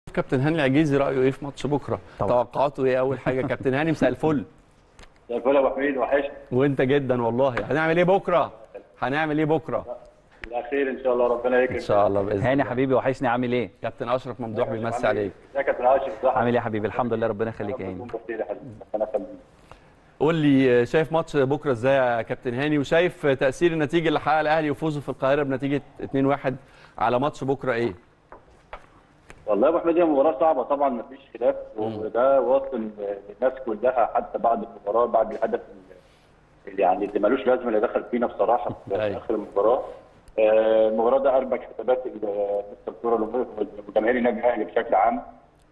كابتن هاني العجيزي رايه ايه في ماتش بكره طبعا. توقعاته ايه اول حاجه كابتن هاني مساء الفل زي الفل يا ابو حميد وحشني وانت جدا والله هنعمل ايه بكره هنعمل ايه بكره الاخير ان شاء الله ربنا يكرم ان شاء الله باذن هاني الله حبيبي وحشني عامل ايه كابتن اشرف ممدوح بيمسي عليك ازيك يا كابتن عاشر صح عامل ايه يا حبيبي الحمد لله ربنا يخليك يا هاني بخير يا حبيبي ربنا يخليك قول لي شايف ماتش بكره ازاي يا كابتن هاني وشايف تاثير النتيجه اللي حققها الاهلي وفوزه في القاهره بنتيجه 2-1 على ماتش بكره ايه والله يا ابو حميد هي مباراه صعبه طبعا مفيش خلاف وده واصل للناس كلها حتى بعد المباراه بعد الهدف اللي يعني اللي ملوش لازمه اللي دخل فينا بصراحه في أيوة. اخر المباراه آه، المباراه ده اربك حسابات ال- مستر الكوره وجماهير النادي الاهلي بشكل عام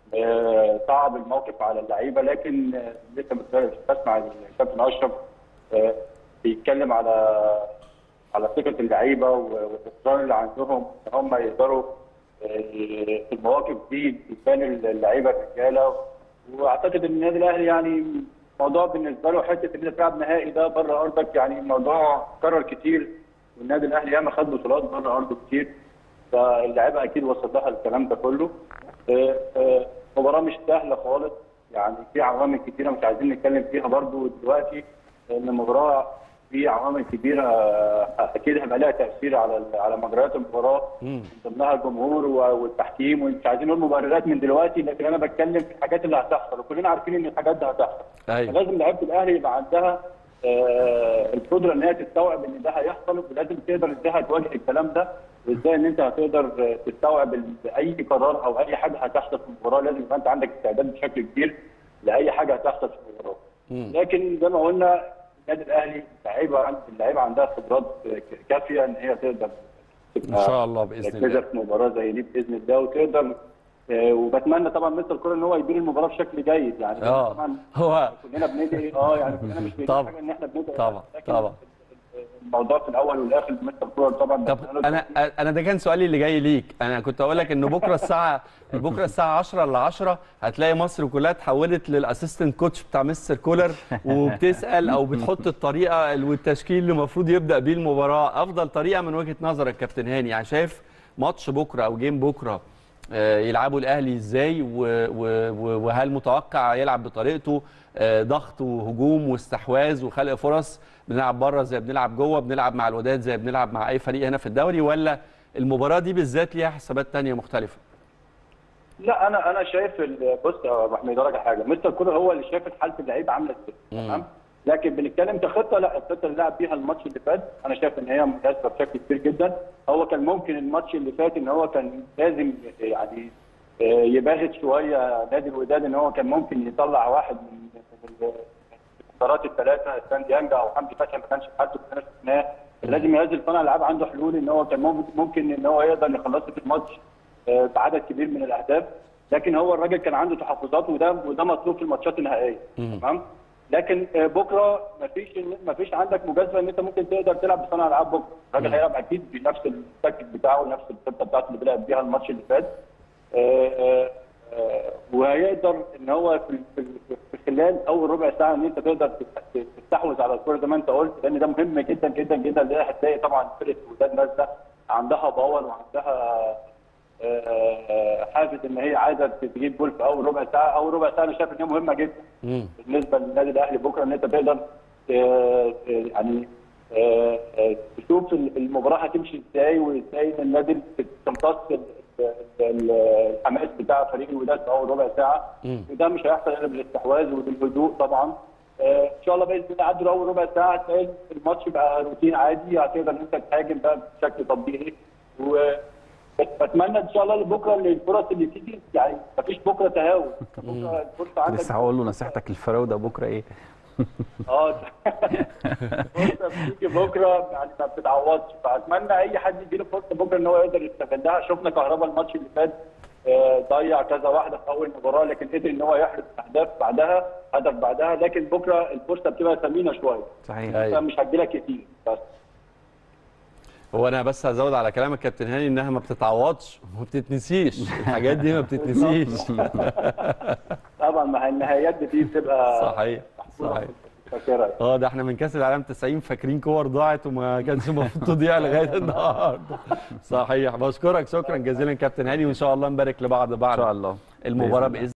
آه، صعب الموقف على اللعيبه لكن آه، لسه مت- بسمع الكابتن اشرف آه، بيتكلم على على ثقه اللعيبه والاصرار اللي عندهم ان هم يقدروا آه، في المواقف دي يبان اللعيبه الرجاله واعتقد ان النادي الاهلي يعني موضوع بالنسبه له حته ان انت تلعب نهائي ده بره ارضك يعني موضوع كرر كتير والنادي الاهلي ياما خد بطولات بره ارضه كتير فاللعيبه اكيد وصل لها الكلام ده كله آه، آه، مباراه مش سهله خالص يعني في عوامل كتيره مش عايزين نتكلم فيها برضو دلوقتي لان المباراه في عوامل كبيره آه، اكيد هيبقى لها تاثير على على مجريات المباراه من ضمنها الجمهور و- والتحكيم ومش عايزين نقول مبررات من دلوقتي لكن انا بتكلم في الحاجات اللي هتحصل وكلنا عارفين ان الحاجات دي هتحصل ايوه فلازم لعيبه الاهلي يبقى عندها آه، القدره ان هي تستوعب ان ده هيحصل ولازم تقدر ازاي هتواجه الكلام ده وازاي ان انت هتقدر آه، تستوعب ال- اي قرار او اي حاجه هتحصل في المباراه لازم يبقى انت عندك استعداد بشكل كبير لاي حاجه هتحصل في المباراه. لكن زي ما قلنا النادي الاهلي اللعيبه عند اللعيبه عندها خبرات ك- كافيه ان هي تقدر ان شاء الله باذن تركزها الله في مباراه زي دي باذن الله وتقدر آه، وبتمنى طبعا مستر كوره ان هو يدير المباراه بشكل جيد يعني اه طبعا هو كلنا بندعي اه يعني كلنا مش بندعي طبعا. حاجه ان احنا بندعي طبعا، لكن طبعا. الموضوع في الاول والاخر مستر كولر طبعا طب انا انا ده كان سؤالي اللي جاي ليك انا كنت اقول لك ان بكره الساعه بكره الساعه 10 ل 10 هتلاقي مصر كلها اتحولت للاسيستنت كوتش بتاع مستر كولر وبتسال او بتحط الطريقه والتشكيل اللي المفروض يبدا بيه المباراه افضل طريقه من وجهه نظرك كابتن هاني يعني شايف ماتش بكره او جيم بكره آه، يلعبوا الاهلي ازاي و- و- و- وهل متوقع يلعب بطريقته آه، ضغط وهجوم واستحواذ وخلق فرص بنلعب بره زي بنلعب جوه بنلعب مع الوداد زي بنلعب مع اي فريق هنا في الدوري ولا المباراه دي بالذات ليها حسابات تانية مختلفه لا انا انا شايف ال- بص يا ابو حميد أقول لك حاجه مستر كولر هو اللي شايف حاله اللعيبه عامله ازاي تمام لكن بنتكلم كخطه لا الخطه اللي لعب بيها الماتش اللي فات انا شايف ان هي مناسبه بشكل كبير جدا هو كان ممكن الماتش اللي فات ان هو كان لازم يعني آه، يباغت شويه نادي الوداد ان هو كان ممكن يطلع واحد من من القرارات الثلاثه سان ديانجا او حمدي فتحي ما كانش في حالته كنا شفناه لازم ينزل صانع العاب عنده حلول ان هو كان ممكن- ممكن ان هو يقدر يخلص في الماتش آه، بعدد كبير من الاهداف لكن هو الراجل كان عنده تحفظات وده وده مطلوب في الماتشات النهائيه تمام لكن آه، بكره مفيش مفيش عندك مجازفه ان انت ممكن تقدر تلعب بصانع العاب بكره الراجل هيلعب اكيد بنفس التكتيك بتاعه ونفس الخطه بتاعته اللي بيلعب بيها الماتش اللي فات آه، آه، آه، وهيقدر ان هو في في- في خلال اول ربع ساعه ان انت تقدر تست- تستحوذ على الكوره زي ما انت قلت لان ده مهم جدا جدا جدا لان هتلاقي طبعا فرقه وداد نازله عندها باور وعندها آه، آه، حافز ان هي عايزه تجيب جول في اول ربع ساعه اول ربع ساعه انا شايف ان هي مهمه جدا بالنسبه للنادي الاهلي بكره ان انت تقدر آه، آه، يعني آه، آه، تشوف المباراه هتمشي ازاي وازاي ان النادي تمتص ال- ال- الحماس بتاع فريق الوداد في اول ربع ساعه وده مش هيحصل الا بالاستحواذ وبالهدوء طبعا آه، ان شاء الله باذن الله عدوا اول ربع ساعه هتلاقي الماتش بقى روتين عادي هتقدر ان انت تهاجم بقى بشكل طبيعي و بس بتمنى ان شاء الله لبكره ان الفرص اللي تيجي يعني مفيش بكره تهاون بكره الفرصه عندك لسه هقول له نصيحتك للفراوده بكره ايه اه فرصه بتيجي بكره يعني ما بتتعوضش فاتمنى اي حد يجي له فرصه بكره ان هو يقدر يستغلها شفنا كهربا الماتش اللي فات آه، ضيع كذا واحده في اول مباراه لكن قدر ان هو يحرز اهداف بعدها هدف بعدها لكن بكره الفرصه بتبقى ثمينه شويه صحيح أيوة. مش هتجيلك كتير بس هو انا بس هزود على كلامك كابتن هاني انها ما بتتعوضش وما بتتنسيش الحاجات دي ما بتتنسيش طبعا مع النهايات دي بتبقى صحيح صحيح فاكرها اه ده احنا من كاس العالم 90 فاكرين كور ضاعت وما كانش المفروض تضيع لغايه النهارده صحيح بشكرك شكرا جزيلا كابتن هاني وان شاء الله نبارك لبعض بعد ان شاء الله المباراه بإذن الله. باذن